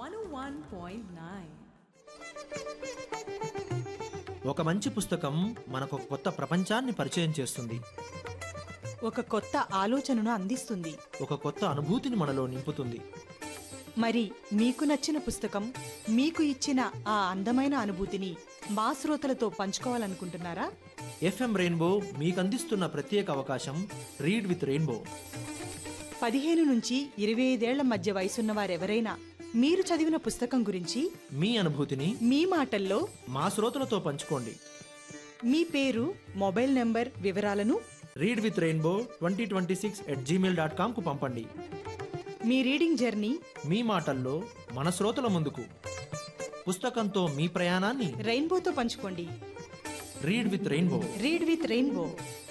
101.9 ఒక మంచి పుస్తకం మనకు ఒక కొత్త ప్రపంచాన్ని పరిచయం చేస్తుంది ఒక కొత్త ఆలోచనను అందిస్తుంది ఒక కొత్త అనుభూతిని మనలో నింపుతుంది మరి మీకు నచ్చిన పుస్తకం మీకు ఇచ్చిన ఆ అందమైన అనుభూతిని మా శ్రోతలతో పంచుకోవాలనుకుంటున్నారా ఎఫ్ఎం రెయిన్బో మీకు అందిస్తున్న ప్రత్యేక అవకాశం రీడ్ విత్ రెయిన్బో పదిహేను నుంచి ఇరవై ఐదేళ్ల మధ్య వయసున్న వారెవరైనా మీరు చదివిన పుస్తకం గురించి మీ అనుభూతిని మీ మాటల్లో మా శ్రోతలతో పంచుకోండి మీ పేరు మొబైల్ నంబర్ వివరాలను read with rainbow twenty twenty six at Gmail dot కామ్కు పంపండి మీ రీడింగ్ జర్నీ మీ మాటల్లో మన శ్రోతల ముందుకు పుస్తకంతో మీ ప్రయాణాన్ని రెయిన్బోతో పంచుకోండి read with rainbow read with rainbow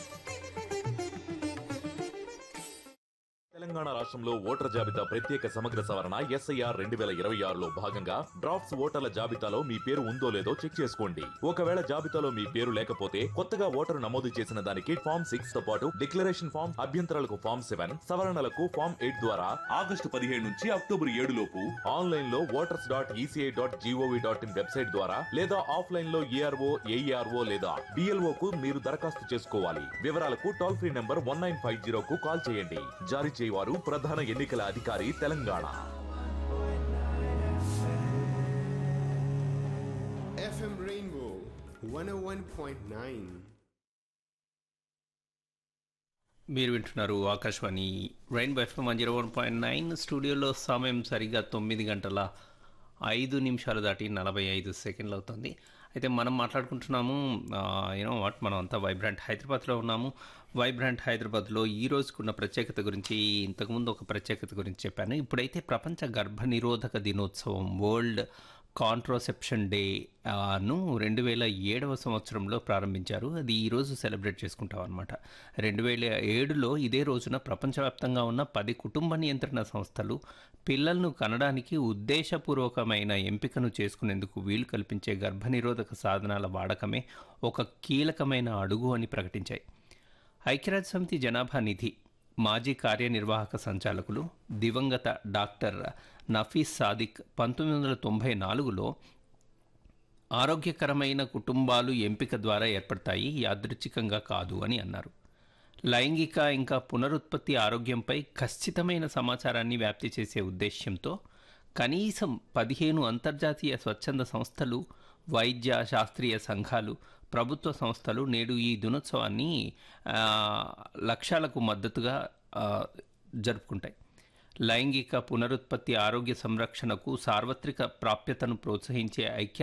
Telangana రాష్ట్రంలో ఓటర్ జాబితా ప్రత్యేక సమగ్ర సవరణ ఎస్ఐఆర్ రెండు వేల ఇరవై ఆరులో భాగంగా డ్రాఫ్ట్స్ ఓటర్ల జాబితాలో మీ పేరు ఉందో లేదో చెక్ చేసుకోండి ఒకవేళ జాబితాలో మీ పేరు లేకపోతే కొత్తగా ఓటరు నమోదు చేసిన దానికి ఫామ్ సిక్స్ తో పాటు డిక్లరేషన్ ఫామ్ అభ్యంతరాలకు ఫామ్ సెవెన్ సవరణలకు ఫామ్ ఎయిట్ ద్వారా ఆగస్టు పదిహేడు నుంచి అక్టోబర్ ఏడు లోపు ఆన్లైన్ లో voters dot ECI dot GOV dot in website ద్వారా లేదా ఆఫ్లైన్ లో ఏఆర్ఓ ఏఈఆర్ఓ లేదా డిఎల్ఓ కు మీరు దరఖాస్తు చేసుకోవాలి వివరాలకు toll free number one nine five జీరోకు కాల్ చేయండి జారీ చేయవారు ప్రధాన ఎన్నికల అధికారి తెలంగాణ FM Rainbow 101.9. మీరు వింటున్నారు Akashvani rain FM one zero one point nine స్టూడియోలో సమయం సరిగ్గా తొమ్మిది గంటల ఐదు నిమిషాలు దాటి నలభై ఐదు సెకండ్లు అవుతుంది అయితే మనం మాట్లాడుకుంటున్నాము యూనో వాట్ మనం అంతా వైబ్రాంట్ హైదరాబాద్లో ఉన్నాము వైబ్రాంట్ హైదరాబాద్లో ఈ రోజుకున్న ప్రత్యేకత గురించి ఇంతకుముందు ఒక ప్రత్యేకత గురించి చెప్పాను ఇప్పుడైతే ప్రపంచ గర్భ నిరోధక దినోత్సవం వరల్డ్ కాంట్రోసెప్షన్ డే ఆ, ను రెండు వేల ఏడవ సంవత్సరంలో ప్రారంభించారు అది ఈరోజు సెలబ్రేట్ చేసుకుంటాం అనమాట రెండు వేల ఏడులో ఇదే రోజున ప్రపంచవ్యాప్తంగా ఉన్న పది కుటుంబ నియంత్రణ సంస్థలు పిల్లలను కనడానికి ఉద్దేశపూర్వకమైన ఎంపికను చేసుకునేందుకు వీలు కల్పించే గర్భనిరోధక సాధనాల వాడకమే ఒక కీలకమైన అడుగు అని ప్రకటించాయి ఐక్యరాజ్య సమితి జనాభా నిధి మాజీ కార్యనిర్వాహక సంచాలకులు దివంగత డాక్టర్ నఫీస్ సాదిక్ పంతొమ్మిది వందల తొంభై నాలుగులో ఆరోగ్యకరమైన కుటుంబాలు ఎంపిక ద్వారా ఏర్పడతాయి యాదృచ్ఛికంగా కాదు అని అన్నారు లైంగిక ఇంకా పునరుత్పత్తి ఆరోగ్యంపై ఖచ్చితమైన సమాచారాన్ని వ్యాప్తి చేసే ఉద్దేశ్యంతో కనీసం పదిహేను అంతర్జాతీయ స్వచ్ఛంద సంస్థలు వైద్య శాస్త్రీయ సంఘాలు ప్రభుత్వ సంస్థలు నేడు ఈ దినోత్సవాన్ని ఆ, లక్ష్యాలకు మద్దతుగా ఆ, జరుపుకుంటాయి లైంగిక పునరుత్పత్తి ఆరోగ్య సంరక్షణకు సార్వత్రిక ప్రాప్యతను ప్రోత్సహించే ఐక్య